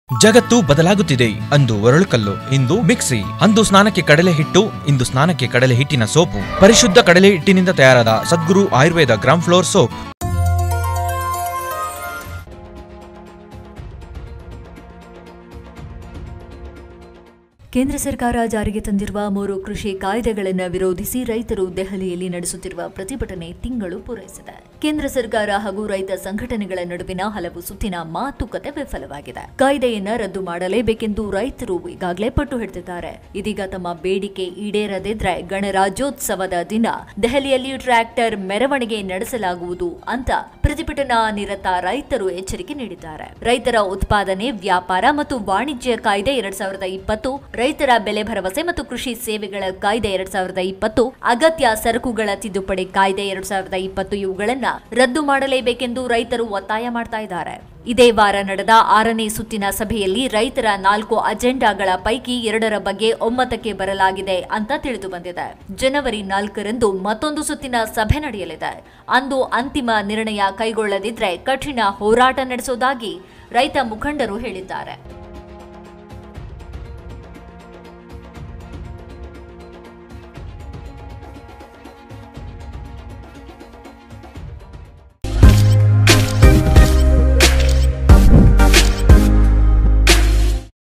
ಜಗತ್ತು ಬದಲಾಗುತ್ತಿದೆ ಅಂದು ಒರಳುಕಲ್ಲು ಇಂದು ಮಿಕ್ಸಿ ಅಂದು ಸ್ನಾನಕ್ಕೆ ಕಡಲೆ ಹಿಟ್ಟು ಇಂದು ಸ್ನಾನಕ್ಕೆ ಕಡಲೆ ಹಿಟ್ಟಿನ ಸೋಪು ಪರಿಶುದ್ಧ ಕಡಲೆ ಹಿಟ್ಟಿನಿಂದ ತಯಾರಾದ Sadguru Ayurveda gram flour soap ಕೇಂದ್ರ ಸರ್ಕಾರ ಜಾರಿಗೆ ತಂದಿರುವ ಮೂರು ಕೃಷಿ ಕಾಯ್ದೆಗಳನ್ನು ವಿರೋಧಿಸಿ ರೈತರು ದೆಹಲಿಯಲ್ಲಿ ನಡೆಸುತ್ತಿರುವ ಪ್ರತಿಭಟನೆ ತಿಂಗಳು ಪೂರೈಸಿದೆ ಕೇಂದ್ರ ಸರ್ಕಾರ ಹಾಗೂ ರೈತ ಸಂಘಟನೆಗಳ ನಡುವಿನ ಹಲವು ಸುತ್ತಿನ ಮಾತುಕತೆ ವಿಫಲವಾಗಿದೆ ಕಾಯ್ದೆಯನ್ನ ರದ್ದು ಮಾಡಲೇಬೇಕೆಂದು ರೈತರು ಈಗಾಗಲೇ ಪಟ್ಟು ಹಿಡಿದಿದ್ದಾರೆ ಇದೀಗ ತಮ್ಮ ಬೇಡಿಕೆ ಈಡೇರದಿದ್ರೆ ಗಣರಾಜ್ಯೋತ್ಸವದ ದಿನ ದೆಹಲಿಯಲ್ಲಿ ಟ್ರ್ಯಾಕ್ಟರ್ ಮೆರವಣಿಗೆ ನಡೆಸಲಾಗುವುದು ಅಂತ ಪ್ರತಿಭಟನಾ ನಿರತ ರೈತರು ಎಚ್ಚರಿಕೆ ನೀಡಿದ್ದಾರೆ ರೈತರ ಉತ್ಪಾದನೆ ವ್ಯಾಪಾರ ಮತ್ತು ವಾಣಿಜ್ಯ ಕಾಯ್ದೆ ಎರಡ್ ಸಾವಿರದ ಇಪ್ಪತ್ತು ರೈತರ ಬೆಲೆ ಭರವಸೆ ಮತ್ತು ಕೃಷಿ ಸೇವೆಗಳ ಕಾಯ್ದೆ ಎರಡ್ ಸಾವಿರದ ಇಪ್ಪತ್ತು ಅಗತ್ಯ ಸರಕುಗಳ ತಿದ್ದುಪಡಿ ಕಾಯ್ದೆ ಎರಡ್ ಸಾವಿರದ ಇಪ್ಪತ್ತು ಇವುಗಳನ್ನ ರದ್ದು ಮಾಡಲೇಬೇಕೆಂದು ರೈತರು ಒತ್ತಾಯ ಮಾಡ್ತಾ ಇದ್ದಾರೆ ಇದೇ ವಾರ ನಡೆದ ಆರನೇ ಸುತ್ತಿನ ಸಭೆಯಲ್ಲಿ ರೈತರ ನಾಲ್ಕು ಅಜೆಂಡಾಗಳ ಪೈಕಿ ಎರಡರ ಬಗ್ಗೆ ಒಮ್ಮತಕ್ಕೆ ಬರಲಾಗಿದೆ ಅಂತ ತಿಳಿದು ಬಂದಿದೆ ಜನವರಿ ನಾಲ್ಕರಂದು ಮತ್ತೊಂದು ಸುತ್ತಿನ ಸಭೆ ನಡೆಯಲಿದೆ ಅಂದು ಅಂತಿಮ ನಿರ್ಣಯ ಕೈಗೊಳ್ಳದಿದ್ರೆ ಕಠಿಣ ಹೋರಾಟ ನಡೆಸೋದಾಗಿ ರೈತ ಮುಖಂಡರು ಹೇಳಿದ್ದಾರೆ